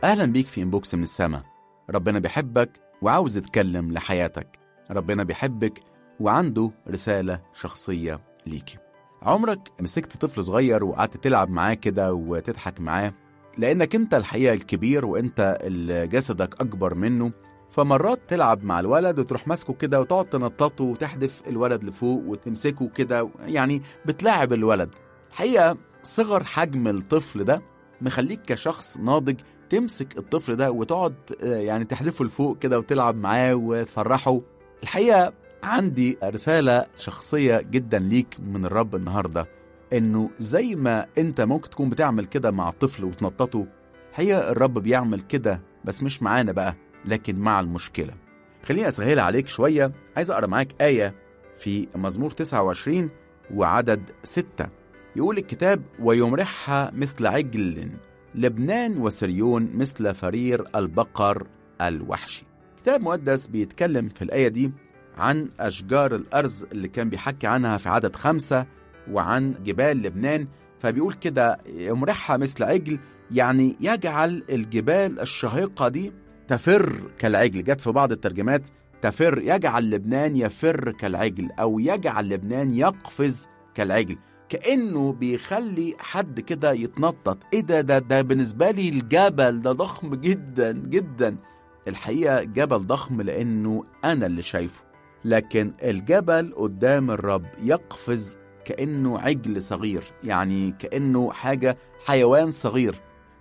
أهلا بيك في إنبوكس من السما ربنا بيحبك وعاوز يتكلم لحياتك ربنا بيحبك وعنده رسالة شخصية ليكي عمرك مسكت طفل صغير وقعدت تلعب معاه كده وتضحك معاه لأنك أنت الحقيقة الكبير وأنت اللي جسدك أكبر منه فمرات تلعب مع الولد وتروح ماسكه كده وتقعد تنططه وتحدف الولد لفوق وتمسكه كده يعني بتلاعب الولد الحقيقة صغر حجم الطفل ده مخليك كشخص ناضج تمسك الطفل ده وتقعد آه، يعني تحدفه لفوق كده وتلعب معاه وتفرحه الحقيقة عندي رسالة شخصية جدا ليك من الرب النهاردة انه زي ما انت ممكن تكون بتعمل كده مع الطفل وتنططه الحقيقة الرب بيعمل كده بس مش معانا بقى لكن مع المشكلة خليني أسهلها عليك شوية عايز أقرأ معاك آية في مزمور 29 وعدد 6 يقول الكتاب ويمرحها مثل عجل لبنان وسريون مثل فرير البقر الوحشي كتاب مقدس بيتكلم في الآية دي عن أشجار الأرز اللي كان بيحكي عنها في عدد خمسة وعن جبال لبنان فبيقول كده يمرحها مثل عجل يعني يجعل الجبال الشهيقة دي تفر كالعجل جت في بعض الترجمات تفر يجعل لبنان يفر كالعجل أو يجعل لبنان يقفز كالعجل كأنه بيخلي حد كده يتنطط ايه ده ده ده بالنسبة لي الجبل ده ضخم جدا جدا الحقيقة جبل ضخم لأنه أنا اللي شايفه لكن الجبل قدام الرب يقفز كأنه عجل صغير يعني كأنه حاجة حيوان صغير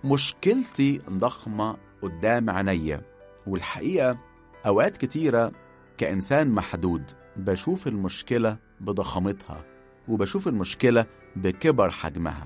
مشكلتي ضخمة قدام عينيا والحقيقة أوقات كتيرة كإنسان محدود بشوف المشكلة بضخامتها وبشوف المشكلة بكبر حجمها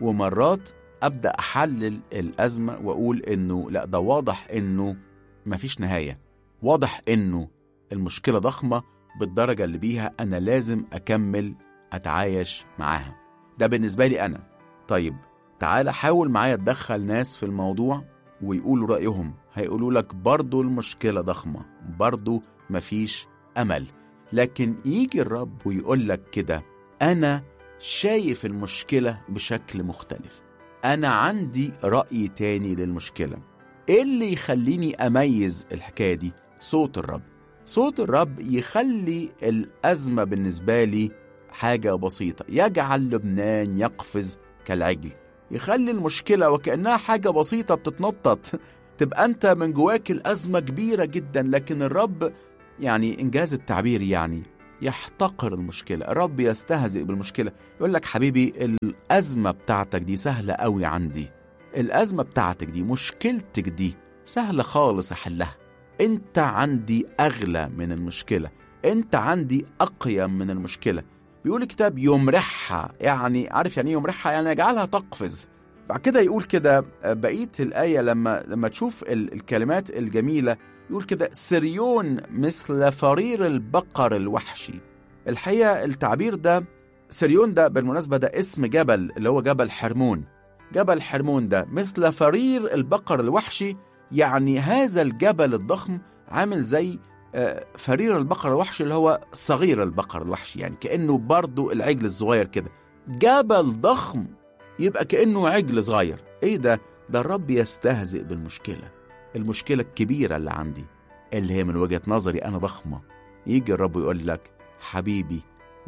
ومرات أبدأ أحلل الأزمة وأقول إنه لا ده واضح إنه مفيش نهاية واضح إنه المشكلة ضخمة بالدرجة اللي بيها أنا لازم أكمل أتعايش معاها ده بالنسبة لي أنا طيب تعال حاول معايا تدخل ناس في الموضوع ويقولوا رأيهم هيقولوا لك برضو المشكلة ضخمة برضو مفيش أمل لكن يجي الرب ويقول لك كده أنا شايف المشكلة بشكل مختلف أنا عندي رأي تاني للمشكلة إيه اللي يخليني أميز الحكاية دي؟ صوت الرب صوت الرب يخلي الأزمة بالنسبة لي حاجة بسيطة يجعل لبنان يقفز كالعجل يخلي المشكلة وكأنها حاجة بسيطة بتتنطط تبقى أنت من جواك الأزمة كبيرة جدا لكن الرب يعني إنجاز التعبير يعني يحتقر المشكلة الرب يستهزئ بالمشكلة يقول لك حبيبي الأزمة بتاعتك دي سهلة قوي عندي الأزمة بتاعتك دي مشكلتك دي سهلة خالص أحلها أنت عندي أغلى من المشكلة أنت عندي أقيم من المشكلة بيقول الكتاب يمرحها يعني عارف يعني ايه يمرحها يعني يجعلها تقفز بعد كده يقول كده بقيه الايه لما لما تشوف ال- الكلمات الجميله يقول كده سريون مثل فرير البقر الوحشي الحقيقه التعبير ده سريون ده بالمناسبه ده اسم جبل اللي هو جبل حرمون جبل حرمون ده مثل فرير البقر الوحشي يعني هذا الجبل الضخم عامل زي آه، فرير البقر الوحشي اللي هو صغير البقر الوحشي يعني كأنه برضو العجل الصغير كده جبل ضخم يبقى كأنه عجل صغير ايه ده ده الرب يستهزئ بالمشكلة المشكلة الكبيرة اللي عندي اللي هي من وجهة نظري أنا ضخمة يجي الرب يقول لك حبيبي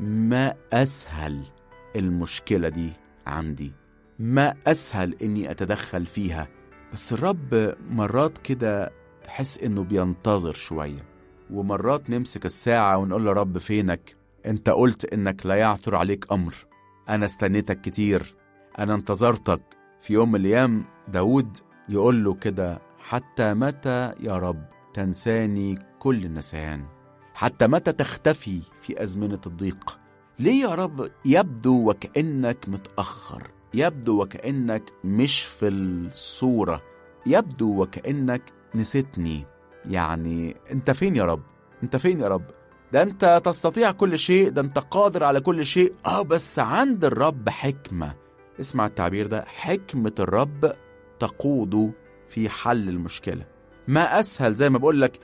ما أسهل المشكلة دي عندي ما أسهل إني أتدخل فيها بس الرب مرات كده تحس إنه بينتظر شوية ومرات نمسك الساعة ونقول له رب فينك انت قلت انك لا يعثر عليك امر انا استنيتك كتير انا انتظرتك في يوم من الايام داود يقول له كده حتى متى يا رب تنساني كل النسيان حتى متى تختفي في ازمنه الضيق ليه يا رب يبدو وكانك متاخر يبدو وكانك مش في الصوره يبدو وكانك نسيتني يعني انت فين يا رب انت فين يا رب ده انت تستطيع كل شيء ده انت قادر على كل شيء اه بس عند الرب حكمة اسمع التعبير ده حكمة الرب تقود في حل المشكلة ما أسهل زي ما بقول لك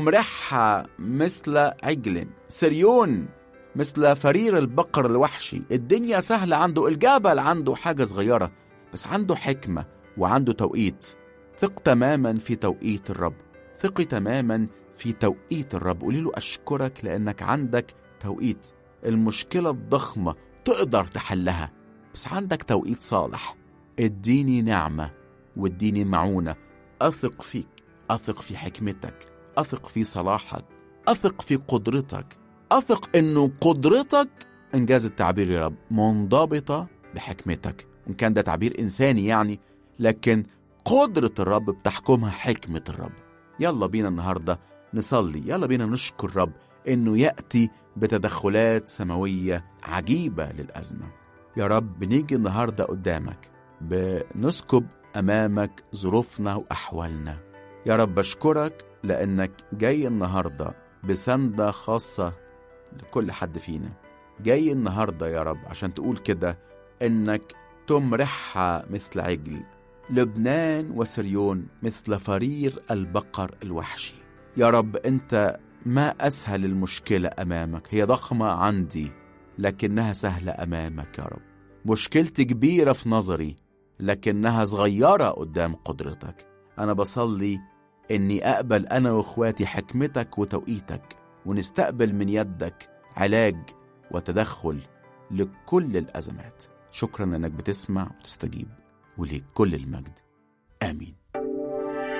يمرحها مثل عجل سريون مثل فرير البقر الوحشي الدنيا سهلة عنده الجبل عنده حاجة صغيرة بس عنده حكمة وعنده توقيت ثق تماما في توقيت الرب ثقي تماما في توقيت الرب قولي له أشكرك لأنك عندك توقيت المشكلة الضخمة تقدر تحلها بس عندك توقيت صالح اديني نعمة واديني معونة أثق فيك أثق في حكمتك أثق في صلاحك أثق في قدرتك أثق أنه قدرتك إنجاز التعبير يا رب منضبطة بحكمتك إن كان ده تعبير إنساني يعني لكن قدرة الرب بتحكمها حكمة الرب يلا بينا النهاردة نصلي يلا بينا نشكر الرب إنه يأتي بتدخلات سماوية عجيبة للأزمة يا رب بنيجي النهاردة قدامك بنسكب أمامك ظروفنا وأحوالنا يا رب بشكرك لأنك جاي النهاردة بسندة خاصة لكل حد فينا جاي النهاردة يا رب عشان تقول كده إنك تمرحها مثل عجل لبنان وسريون مثل فرير البقر الوحشي يا رب أنت ما أسهل المشكلة أمامك هي ضخمة عندي لكنها سهلة أمامك يا رب مشكلتي كبيرة في نظري لكنها صغيرة قدام قدرتك أنا بصلي إني أقبل أنا وإخواتي حكمتك وتوقيتك ونستقبل من يدك علاج وتدخل لكل الأزمات شكرا إنك بتسمع وتستجيب وليك كل المجد آمين